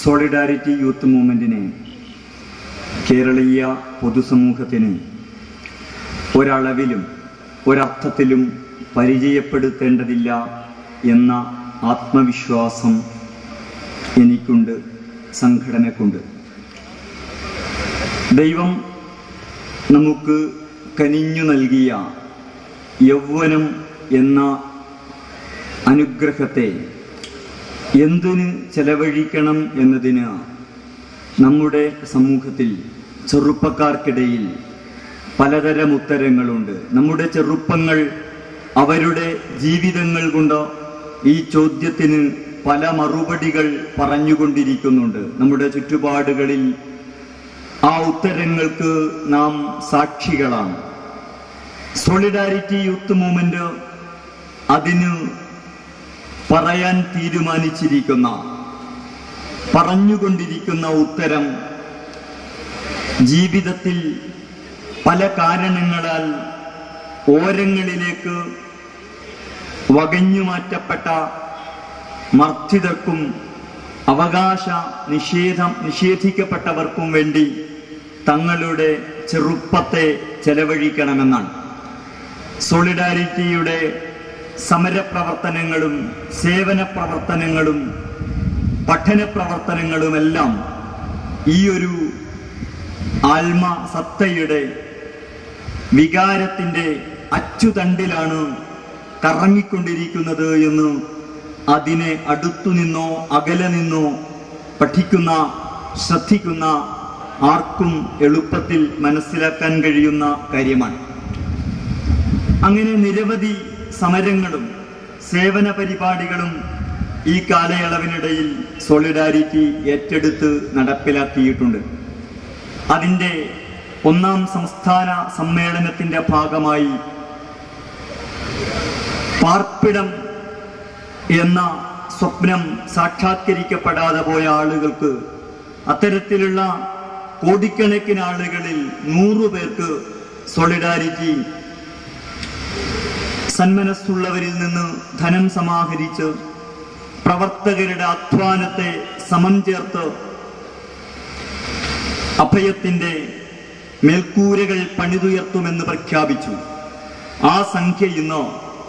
solidarity youth മൂവ്മെൻറ്റിനെ കേരളീയ പൊതുസമൂഹത്തിന് ഒരളവിലും ഒരർത്ഥത്തിലും പരിചയപ്പെടുത്തേണ്ടതില്ല എന്ന ആത്മവിശ്വാസം എനിക്കുണ്ട് സംഘടനക്കുണ്ട് ദൈവം നമുക്ക് കനിഞ്ഞു നൽകിയ യൗവനം എന്ന അനുഗ്രഹത്തെ എന്തിന് ചെലവഴിക്കണം എന്നതിന് നമ്മുടെ സമൂഹത്തിൽ ചെറുപ്പക്കാർക്കിടയിൽ പലതരം ഉത്തരങ്ങളുണ്ട് നമ്മുടെ ചെറുപ്പങ്ങൾ അവരുടെ ജീവിതങ്ങൾ കൊണ്ട് ഈ ചോദ്യത്തിന് പല മറുപടികൾ പറഞ്ഞുകൊണ്ടിരിക്കുന്നുണ്ട് നമ്മുടെ ചുറ്റുപാടുകളിൽ ആ ഉത്തരങ്ങൾക്ക് നാം സാക്ഷികളാണ് സോളിഡാരിറ്റി യൂത്ത് മൂവ്മെന്റ് അതിന് പറയാൻ തീരുമാനിച്ചിരിക്കുന്ന പറഞ്ഞുകൊണ്ടിരിക്കുന്ന ഉത്തരം ജീവിതത്തിൽ പല കാരണങ്ങളാൽ ഓരങ്ങളിലേക്ക് വകഞ്ഞുമാറ്റപ്പെട്ട മർദ്ദിതർക്കും അവകാശ നിഷേധം നിഷേധിക്കപ്പെട്ടവർക്കും വേണ്ടി തങ്ങളുടെ ചെറുപ്പത്തെ ചെലവഴിക്കണമെന്നാണ് സോളിഡാരിറ്റിയുടെ സമരപ്രവർത്തനങ്ങളും സേവന പ്രവർത്തനങ്ങളും പഠന പ്രവർത്തനങ്ങളുമെല്ലാം ഈ ഒരു ആത്മസത്തയുടെ വികാരത്തിൻ്റെ അച്ചുതണ്ടിലാണ് കറങ്ങിക്കൊണ്ടിരിക്കുന്നത് എന്ന് അതിനെ അടുത്തു നിന്നോ അകലെ നിന്നോ പഠിക്കുന്ന ശ്രദ്ധിക്കുന്ന ആർക്കും എളുപ്പത്തിൽ മനസ്സിലാക്കാൻ കഴിയുന്ന കാര്യമാണ് അങ്ങനെ നിരവധി സമരങ്ങളും സേവന പരിപാടികളും ഈ കാലയളവിനിടയിൽ സോളിഡാരിറ്റി ഏറ്റെടുത്ത് നടപ്പിലാക്കിയിട്ടുണ്ട് അതിൻ്റെ ഒന്നാം സംസ്ഥാന സമ്മേളനത്തിന്റെ ഭാഗമായി പാർപ്പിടം എന്ന സ്വപ്നം സാക്ഷാത്കരിക്കപ്പെടാതെ പോയ ആളുകൾക്ക് അത്തരത്തിലുള്ള കോടിക്കണക്കിന് ആളുകളിൽ നൂറു പേർക്ക് സോളിഡാരിറ്റി സന്മനസ്സുള്ളവരിൽ നിന്ന് ധനം സമാഹരിച്ച് പ്രവർത്തകരുടെ അധ്വാനത്തെ സമം ചേർത്ത് അഭയത്തിന്റെ മേൽക്കൂരകൾ പണിതുയർത്തുമെന്ന് പ്രഖ്യാപിച്ചു ആ സംഖ്യ ഇന്ന്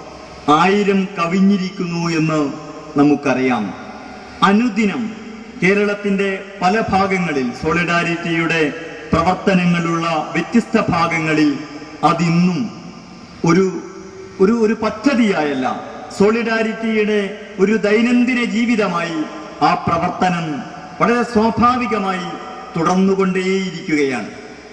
ആയിരം കവിഞ്ഞിരിക്കുന്നു എന്ന് നമുക്കറിയാം അനുദിനം കേരളത്തിന്റെ പല ഭാഗങ്ങളിൽ സോളിഡാരിറ്റിയുടെ പ്രവർത്തനങ്ങളുള്ള വ്യത്യസ്ത ഭാഗങ്ങളിൽ അതിന്നും ഒരു ഒരു ഒരു പദ്ധതിയായല്ല സോളിഡാരിറ്റിയുടെ ഒരു ദൈനംദിന ജീവിതമായി ആ പ്രവർത്തനം വളരെ സ്വാഭാവികമായി തുടർന്നുകൊണ്ടേയിരിക്കുകയാണ്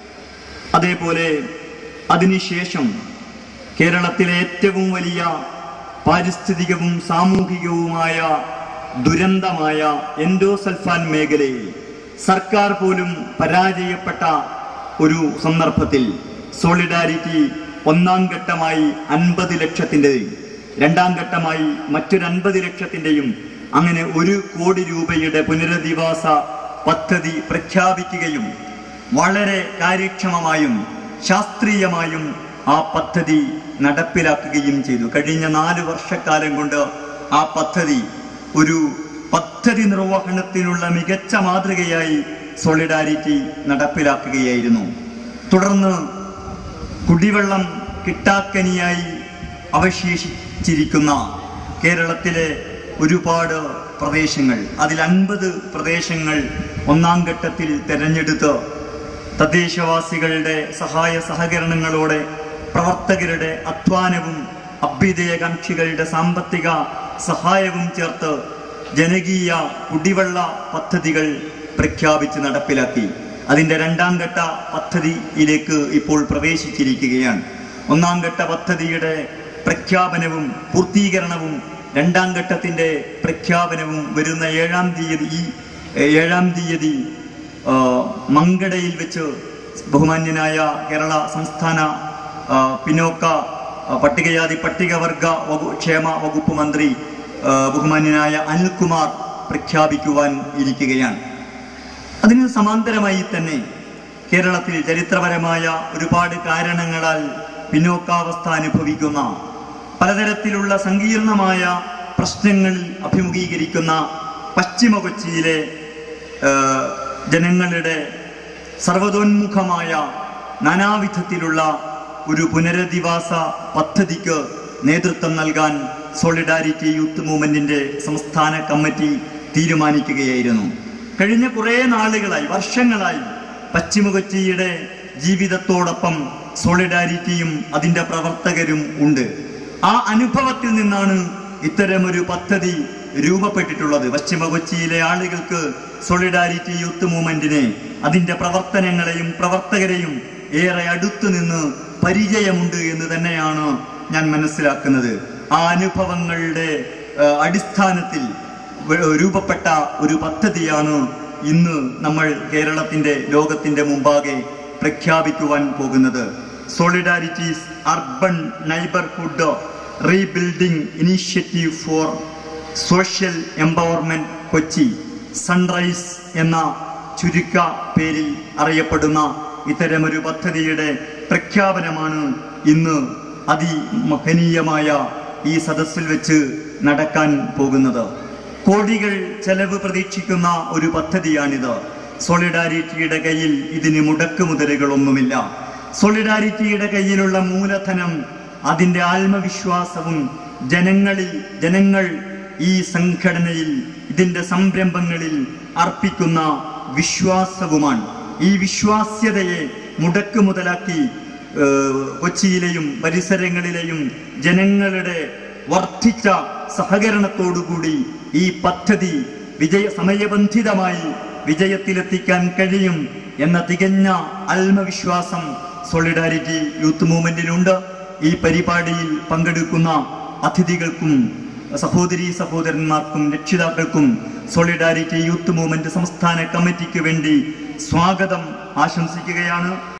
അതേപോലെ അതിനുശേഷം കേരളത്തിലെ ഏറ്റവും വലിയ പാരിസ്ഥിതികവും സാമൂഹികവുമായ ദുരന്തമായ എൻഡോസൾഫാൻ മേഖലയിൽ സർക്കാർ പോലും പരാജയപ്പെട്ട ഒരു സന്ദർഭത്തിൽ സോളിഡാരിറ്റി ഒന്നാം ഘട്ടമായി അൻപത് ലക്ഷത്തിൻ്റെയും രണ്ടാം ഘട്ടമായി മറ്റൊരു അൻപത് ലക്ഷത്തിൻ്റെയും അങ്ങനെ ഒരു കോടി രൂപയുടെ പുനരധിവാസ പദ്ധതി പ്രഖ്യാപിക്കുകയും വളരെ കാര്യക്ഷമമായും ശാസ്ത്രീയമായും ആ പദ്ധതി നടപ്പിലാക്കുകയും ചെയ്തു കഴിഞ്ഞ നാല് വർഷക്കാലം കൊണ്ട് ആ പദ്ധതി ഒരു പദ്ധതി നിർവഹണത്തിനുള്ള മികച്ച മാതൃകയായി സോളിഡാരിറ്റി നടപ്പിലാക്കുകയായിരുന്നു തുടർന്ന് കുടിവെള്ളം കിട്ടാക്കനിയായി അവശേഷിച്ചിരിക്കുന്ന കേരളത്തിലെ ഒരുപാട് പ്രദേശങ്ങൾ അതിൽ അൻപത് പ്രദേശങ്ങൾ ഒന്നാം ഘട്ടത്തിൽ തെരഞ്ഞെടുത്ത് തദ്ദേശവാസികളുടെ സഹായ സഹകരണങ്ങളോടെ പ്രവർത്തകരുടെ അധ്വാനവും അഭ്യുദയകാംക്ഷികളുടെ സാമ്പത്തിക സഹായവും ചേർത്ത് ജനകീയ കുടിവെള്ള പദ്ധതികൾ പ്രഖ്യാപിച്ച് നടപ്പിലാക്കി അതിൻ്റെ രണ്ടാം ഘട്ട പദ്ധതിയിലേക്ക് ഇപ്പോൾ പ്രവേശിച്ചിരിക്കുകയാണ് ഒന്നാം ഘട്ട പദ്ധതിയുടെ പ്രഖ്യാപനവും പൂർത്തീകരണവും രണ്ടാം ഘട്ടത്തിൻ്റെ പ്രഖ്യാപനവും വരുന്ന ഏഴാം തീയതി ഈ ഏഴാം തീയതി ആ, മങ്കടയിൽ വെച്ച് ബഹുമാന്യനായ കേരള സംസ്ഥാന ആ, പിന്നോക്ക ആ, പട്ടികജാതി പട്ടികവർഗ വകു ക്ഷേമ വകുപ്പ് മന്ത്രി ആ, ബഹുമാന്യനായ അനിൽകുമാർ പ്രഖ്യാപിക്കുവാൻ ഇരിക്കുകയാണ് അതിന് സമാന്തരമായി തന്നെ കേരളത്തിൽ ചരിത്രപരമായ ഒരുപാട് കാരണങ്ങളാൽ പിന്നോക്കാവസ്ഥ അനുഭവിക്കുന്ന പലതരത്തിലുള്ള സങ്കീർണമായ പ്രശ്നങ്ങളിൽ അഭിമുഖീകരിക്കുന്ന പശ്ചിമ കൊച്ചിയിലെ ഏഹ്, ജനങ്ങളുടെ സർവതോന്മുഖമായ നാനാവിധത്തിലുള്ള ഒരു പുനരധിവാസ പദ്ധതിക്ക് നേതൃത്വം നൽകാൻ സോളിഡാരിറ്റി യൂത്ത് മൂവ്മെന്റിന്റെ സംസ്ഥാന കമ്മിറ്റി തീരുമാനിക്കുകയായിരുന്നു കഴിഞ്ഞ കുറേ നാളുകളായി വർഷങ്ങളായി പശ്ചിമ കൊച്ചിയുടെ ജീവിതത്തോടൊപ്പം സോളിഡാരിറ്റിയും അതിന്റെ പ്രവർത്തകരും ഉണ്ട് ആ അനുഭവത്തിൽ നിന്നാണ് ഇത്തരമൊരു പദ്ധതി രൂപപ്പെട്ടിട്ടുള്ളത് പശ്ചിമ കൊച്ചിയിലെ ആളുകൾക്ക് സോളിഡാരിറ്റി യൂത്ത് മൂവ്മെന്റിനെ അതിന്റെ പ്രവർത്തനങ്ങളെയും പ്രവർത്തകരെയും ഏറെ അടുത്തു നിന്ന് പരിചയമുണ്ട് എന്ന് തന്നെയാണ് ഞാൻ മനസ്സിലാക്കുന്നത് ആ അനുഭവങ്ങളുടെ ആ, അടിസ്ഥാനത്തിൽ വ- രൂപപ്പെട്ട ഒരു പദ്ധതിയാണ് ഇന്ന് നമ്മൾ കേരളത്തിന്റെ ലോകത്തിന്റെ മുമ്പാകെ പ്രഖ്യാപിക്കുവാൻ പോകുന്നത് solidarity's urban neighbourhood rebuilding initiative for social empowerment Kochi sunrise എന്ന ചുരുക്ക പേരിൽ അറിയപ്പെടുന്ന ഇത്തരമൊരു പദ്ധതിയുടെ പ്രഖ്യാപനമാണ് ഇന്ന് അതിമഹനീയമായ ഈ സദസ്സിൽ വെച്ച് നടക്കാൻ പോകുന്നത് കോടികൾ ചെലവ് പ്രതീക്ഷിക്കുന്ന ഒരു പദ്ധതിയാണിത് സോളിഡാരിറ്റിയുടെ കയ്യിൽ ഇതിന് മുടക്കുമുതലുകളൊന്നുമില്ല സോളിഡാരിറ്റിയുടെ കയ്യിലുള്ള മൂലധനം അതിന്റെ ആത്മവിശ്വാസവും ജനങ്ങളിൽ ജനങ്ങൾ ഈ സംഘടനയിൽ ഇതിന്റെ സംരംഭങ്ങളിൽ അർപ്പിക്കുന്ന വിശ്വാസവുമാണ് ഈ വിശ്വാസ്യതയെ മുടക്ക് മുതലാക്കി ഏഹ്, കൊച്ചിയിലെയും പരിസരങ്ങളിലെയും ജനങ്ങളുടെ വർദ്ധിച്ച സഹകരണത്തോടുകൂടി ഈ പദ്ധതി വിജയ സമയബന്ധിതമായി വിജയത്തിലെത്തിക്കാൻ കഴിയും എന്ന തികഞ്ഞ ആത്മവിശ്വാസം സോളിഡാരിറ്റി യൂത്ത് മൂവ്മെന്റിനുണ്ട് ഈ പരിപാടിയിൽ പങ്കെടുക്കുന്ന അതിഥികൾക്കും സഹോദരി സഹോദരന്മാർക്കും രക്ഷിതാക്കൾക്കും സോളിഡാരിറ്റി യൂത്ത് മൂവ്മെന്റ് സംസ്ഥാന കമ്മിറ്റിക്ക് വേണ്ടി സ്വാഗതം ആശംസിക്കുകയാണ്